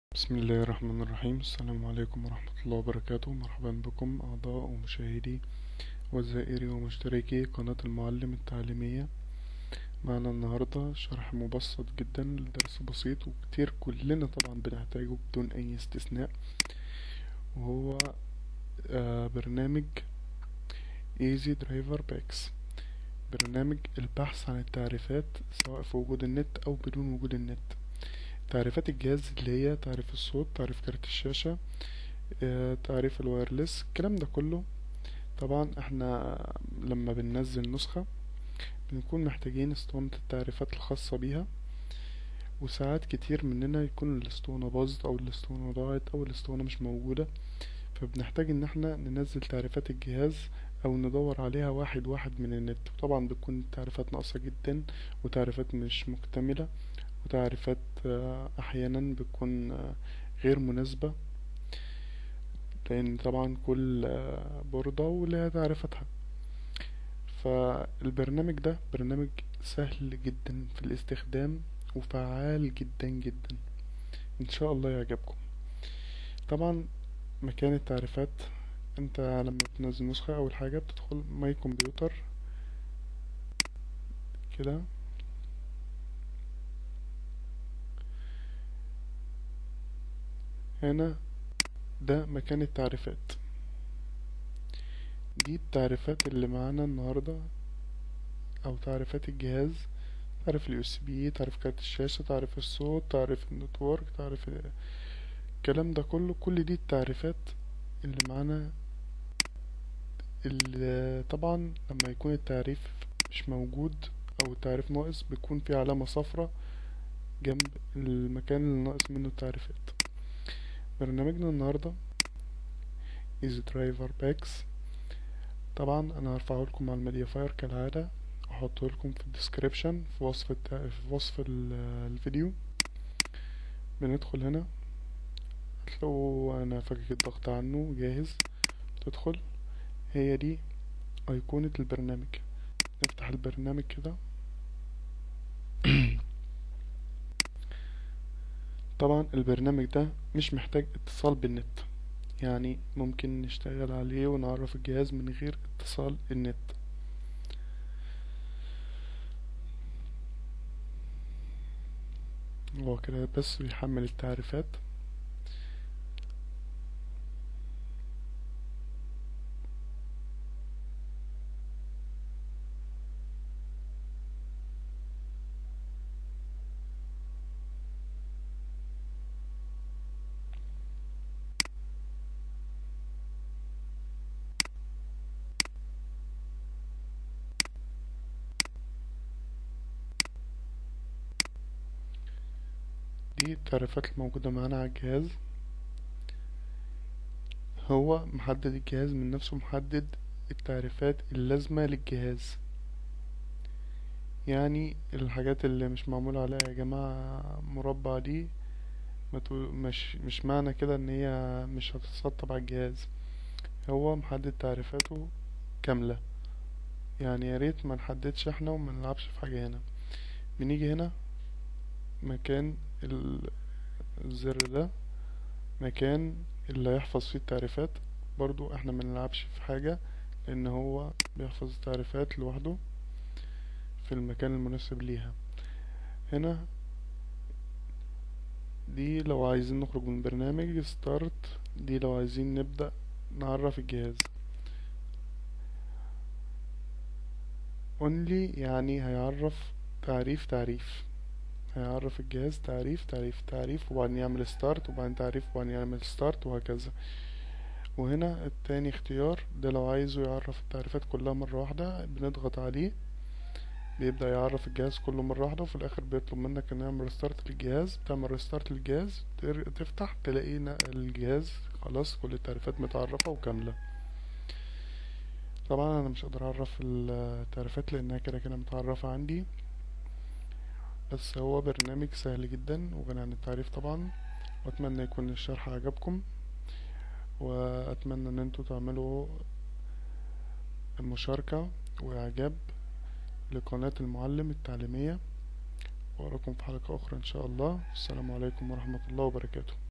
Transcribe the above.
بسم الله الرحمن الرحيم السلام عليكم ورحمة الله وبركاته مرحبا بكم أعضاء ومشاهدي وزائري ومشتركي قناة المعلم التعليمية معنا النهاردة شرح مبسط جدا لدرس بسيط وكتير كلنا طبعا بنحتاجه بدون أي استثناء وهو آه برنامج Easy Driver Packs برنامج البحث عن التعريفات سواء في وجود النت أو بدون وجود النت تعريفات الجهاز اللي هي تعريف الصوت تعريف كارت الشاشة آه، تعريف الوايرلس الكلام ده كله طبعا احنا لما بننزل نسخة بنكون محتاجين اسطوانة التعريفات الخاصة بيها وساعات كتير مننا يكون الاسطوانة باظت او الاسطوانة ضاعت او الاسطوانة مش موجودة فبنحتاج ان احنا ننزل تعريفات الجهاز او ندور عليها واحد واحد من النت وطبعا بتكون التعريفات ناقصة جدا وتعريفات مش مكتملة وتعريفات آه، احيانا بتكون آه، غير مناسبة لان طبعا كل آه، بوردة ولها تعريفاتها فالبرنامج ده برنامج سهل جدا في الاستخدام وفعال جدا جدا ان شاء الله يعجبكم طبعا مكان التعريفات انت لما بتنزل نسخة اول حاجة بتدخل ماي كمبيوتر كده هنا ده مكان التعريفات دي التعريفات اللي معانا النهاردة او تعريفات الجهاز تعريف اليو اس بي تعريف كارت الشاشة تعريف الصوت تعريف النتورك تعريف ال- الكلام ده كله كل دي التعريفات اللي معانا اللي طبعا لما يكون التعريف مش موجود او التعريف ناقص بيكون في علامة صفرة جنب المكان اللي ناقص منه التعريفات برنامجنا النهاردة Easy Driver Packs طبعا انا هرفعه لكم على الميديا فاير كالعادة واحطه لكم في الديسكريبشن في وصف الت... في وصف ال- الفيديو بندخل هنا هتلاقوا انا فكك الضغط عنه جاهز تدخل هي دي ايقونة البرنامج نفتح البرنامج كده طبعا البرنامج ده مش محتاج اتصال بالنت يعني ممكن نشتغل عليه ونعرف الجهاز من غير اتصال النت هو كده بس بيحمل التعريفات دي التعريفات الموجودة معانا على الجهاز هو محدد الجهاز من نفسه محدد التعريفات اللازمة للجهاز يعني الحاجات اللي مش معمول عليها يا جماعة مربع دي ما تقول- مش مش معنى كده ان هي مش هتتسطب على الجهاز هو محدد تعريفاته كاملة يعني يا ريت ما نحددش احنا وما نلعبش في حاجة هنا بنيجي هنا مكان ال- الزر ده مكان اللي هيحفظ فيه التعريفات برضو احنا ما نلعبش في حاجة لان هو بيحفظ التعريفات لوحده في المكان المناسب ليها هنا دي لو عايزين نخرج من برنامج ستارت دي لو عايزين نبدأ نعرف الجهاز only يعني هيعرف تعريف تعريف هيعرف الجهاز تعريف تعريف تعريف وبعدين يعمل ستارت وبعدين تعريف وبعدين يعمل ستارت وهكذا وهنا التاني اختيار ده لو عايزه يعرف التعريفات كلها مرة واحدة بنضغط عليه بيبدأ يعرف الجهاز كله مرة واحدة وفي الآخر بيطلب منك ان نعمل ريستارت للجهاز تعمل ريستارت للجهاز تر- تفتح تلاقي ن- الجهاز خلاص كل التعريفات متعرفة وكاملة طبعا انا مش قادر اعرف التعريفات لانها كده كده متعرفة عندي بس هو برنامج سهل جدا وغني عن التعريف طبعا واتمنى يكون الشرح عجبكم واتمنى ان انتوا تعملوا مشاركة واعجاب لقناة المعلم التعليمية وأراكم في حلقة أخرى إن شاء الله السلام عليكم ورحمة الله وبركاته